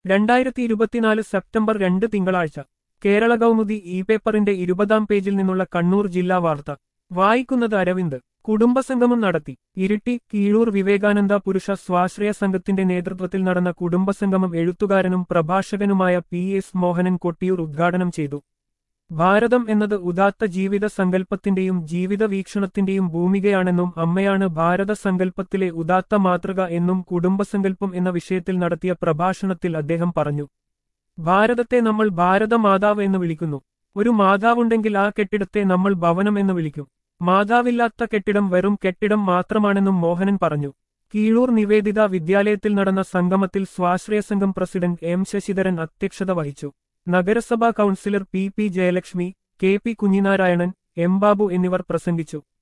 രണ്ടായിരത്തി ഇരുപത്തിനാല് സെപ്റ്റംബർ രണ്ട് തിങ്കളാഴ്ച കേരള കൗമുദി ഇ പേപ്പറിന്റെ ഇരുപതാം പേജിൽ നിന്നുള്ള കണ്ണൂർ ജില്ലാ വാർത്ത വായിക്കുന്നത് അരവിന്ദ് കുടുംബസംഗമം നടത്തി ഇരിട്ടി കീഴൂർ വിവേകാനന്ദ പുരുഷ സ്വാശ്രയ സംഘത്തിന്റെ നേതൃത്വത്തിൽ നടന്ന കുടുംബസംഗമം എഴുത്തുകാരനും പ്രഭാഷകനുമായ പി എസ് മോഹനൻ കൊട്ടിയൂർ ഉദ്ഘാടനം ചെയ്തു ഭാരതം എന്നത് ഉദാത്ത ജീവിത സങ്കല്പത്തിന്റെയും ജീവിത വീക്ഷണത്തിന്റെയും ഭൂമികയാണെന്നും അമ്മയാണ് ഭാരത സങ്കല്പത്തിലെ ഉദാത്ത മാതൃക എന്നും കുടുംബസങ്കല്പം എന്ന വിഷയത്തിൽ നടത്തിയ പ്രഭാഷണത്തിൽ അദ്ദേഹം പറഞ്ഞു ഭാരതത്തെ നമ്മൾ ഭാരതമാതാവ് എന്ന് വിളിക്കുന്നു ഒരു മാതാവുണ്ടെങ്കിൽ ആ കെട്ടിടത്തെ നമ്മൾ ഭവനം എന്ന് വിളിക്കും മാതാവില്ലാത്ത കെട്ടിടം വെറും കെട്ടിടം മാത്രമാണെന്നും മോഹനൻ പറഞ്ഞു കീഴൂർ നിവേദിത വിദ്യാലയത്തിൽ നടന്ന സംഗമത്തിൽ സ്വാശ്രയ സംഘം പ്രസിഡന്റ് എം ശശിധരൻ അധ്യക്ഷത വഹിച്ചു നഗരസഭാ councillor P P Jayalakshmi K P Kunhinarayanan M Babu എന്നിവർ പ്രസംഗിച്ചു